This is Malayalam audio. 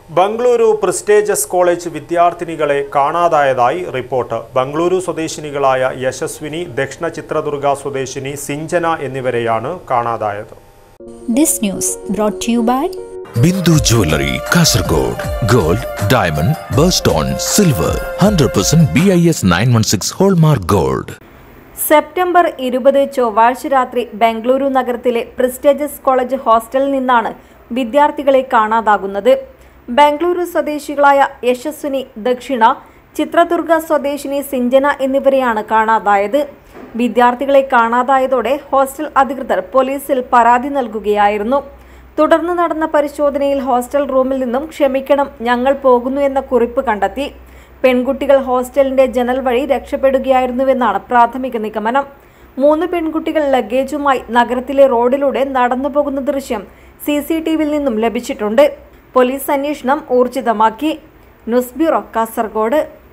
ബംഗളൂരു പ്രിസ്റ്റേജസ് കോളേജ് വിദ്യാർത്ഥിനികളെ കാണാതായതായി റിപ്പോർട്ട് ബംഗളൂരു സ്വദേശിനികളായ യശസ്വിനി ദക്ഷിണ ചിത്രദുർഗ സ്വദേശിനി സിഞ്ചന എന്നിവരെയാണ് കാണാതായത് This news brought to you by Bindu jewellery Kasaragod gold diamond birthstone silver hundred percent B I S nine one six hallmark gold September ഇരുപത് ചൊവ്വാഴ്ച രാത്രി ബംഗളൂരു നഗരത്തിലെ പ്രിസ്റ്റേജസ് കോളേജ് ഹോസ്റ്റലിൽ നിന്നാണ് വിദ്യാർത്ഥികളെ കാണാതാകുന്നത് ബംഗളൂരു സ്വദേശികളായ യശസ്വിനി ദക്ഷിണ ചിത്രദുർഗ സ്വദേശിനി സിഞ്ചന എന്നിവരെയാണ് കാണാതായത് വിദ്യാർത്ഥികളെ കാണാതായതോടെ ഹോസ്റ്റൽ അധികൃതർ പോലീസിൽ പരാതി നൽകുകയായിരുന്നു തുടർന്ന് നടന്ന പരിശോധനയിൽ ഹോസ്റ്റൽ റൂമിൽ നിന്നും ക്ഷമിക്കണം ഞങ്ങൾ പോകുന്നു എന്ന കുറിപ്പ് കണ്ടെത്തി പെൺകുട്ടികൾ ഹോസ്റ്റലിന്റെ ജനൽ വഴി രക്ഷപ്പെടുകയായിരുന്നുവെന്നാണ് പ്രാഥമിക നിഗമനം മൂന്ന് പെൺകുട്ടികൾ ലഗേജുമായി നഗരത്തിലെ റോഡിലൂടെ നടന്നു പോകുന്ന ദൃശ്യം സി സി ടി വിയിൽ നിന്നും ലഭിച്ചിട്ടുണ്ട് പോലീസ് അന്വേഷണം ഊർജിതമാക്കി ന്യൂസ് ബ്യൂറോ കാസർഗോഡ്